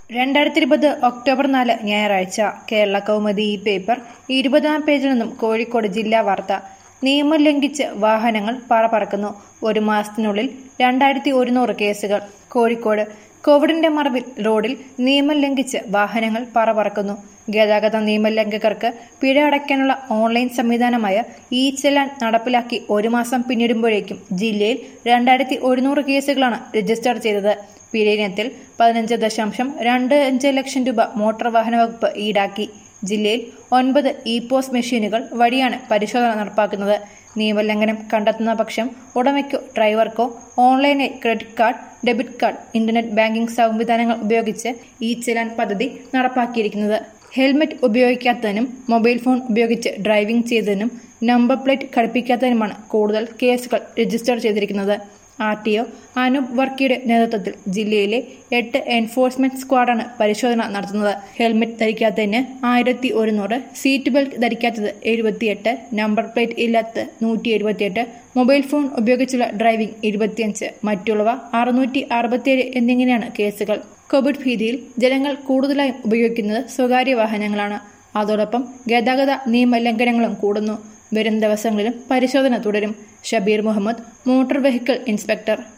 രണ്ടായിരത്തി ഇരുപത് ഒക്ടോബർ നാല് ഞായറാഴ്ച കേരള കൗമുദി ഈ പേപ്പർ ഇരുപതാം പേജിൽ നിന്നും കോഴിക്കോട് ജില്ലാ വാർത്ത നിയമം ലംഘിച്ച് വാഹനങ്ങൾ പറ പറക്കുന്നു ഒരു മാസത്തിനുള്ളിൽ രണ്ടായിരത്തി ഒരുന്നൂറ് കേസുകൾ കോഴിക്കോട് കോവിഡിന്റെ മറവിൽ റോഡിൽ നിയമം ലംഘിച്ച് വാഹനങ്ങൾ പറ പറക്കുന്നു ഗതാഗത നിയമലംഘകർക്ക് പിഴ അടയ്ക്കാനുള്ള ഓൺലൈൻ സംവിധാനമായ ഇ ചെലാൻ നടപ്പിലാക്കി ഒരു മാസം പിന്നിടുമ്പോഴേക്കും ജില്ലയിൽ രണ്ടായിരത്തി ഒരുന്നൂറ് കേസുകളാണ് രജിസ്റ്റർ ചെയ്തത് പിഴയിനത്തിൽ പതിനഞ്ച് ദശാംശം രണ്ട് അഞ്ച് ലക്ഷം രൂപ മോട്ടോർ വാഹന വകുപ്പ് ഈടാക്കി ജില്ലയിൽ ഒൻപത് ഇ പോസ് മെഷീനുകൾ വഴിയാണ് പരിശോധന നടപ്പാക്കുന്നത് നിയമലംഘനം കണ്ടെത്തുന്ന പക്ഷം ഉടമയ്ക്കോ ഡ്രൈവർക്കോ ഓൺലൈനായി credit card debit card internet banking സംവിധാനങ്ങൾ ഉപയോഗിച്ച് ഈ ചെലാൻ പദ്ധതി നടപ്പാക്കിയിരിക്കുന്നത് ഹെൽമറ്റ് ഉപയോഗിക്കാത്തതിനും മൊബൈൽ ഫോൺ ഉപയോഗിച്ച് ഡ്രൈവിംഗ് ചെയ്തതിനും നമ്പർ പ്ലേറ്റ് ഘടിപ്പിക്കാത്തതിനുമാണ് കൂടുതൽ കേസുകൾ രജിസ്റ്റർ ചെയ്തിരിക്കുന്നത് ആർ ടി ഒ അനൂപ് വർക്കിയുടെ നേതൃത്വത്തിൽ ജില്ലയിലെ എട്ട് എൻഫോഴ്സ്മെന്റ് സ്ക്വാഡാണ് പരിശോധന നടത്തുന്നത് ഹെൽമെറ്റ് ധരിക്കാത്തതിന് ആയിരത്തി ഒരുന്നൂറ് സീറ്റ് ബെൽറ്റ് ധരിക്കാത്തത് എഴുപത്തിയെട്ട് നമ്പർ പ്ലേറ്റ് ഇല്ലാത്തത് നൂറ്റി എഴുപത്തിയെട്ട് മൊബൈൽ ഫോൺ ഉപയോഗിച്ചുള്ള ഡ്രൈവിംഗ് ഇരുപത്തിയഞ്ച് മറ്റുള്ളവ അറുന്നൂറ്റി അറുപത്തിയേഴ് എന്നിങ്ങനെയാണ് കേസുകൾ കോവിഡ് ഭീതിയിൽ ജനങ്ങൾ കൂടുതലായും ഉപയോഗിക്കുന്നത് സ്വകാര്യ വാഹനങ്ങളാണ് അതോടൊപ്പം ഗതാഗത നിയമലംഘനങ്ങളും കൂടുന്നു വരും ദിവസങ്ങളിലും പരിശോധന തുടരും Shabeer Muhammad motor vehicle inspector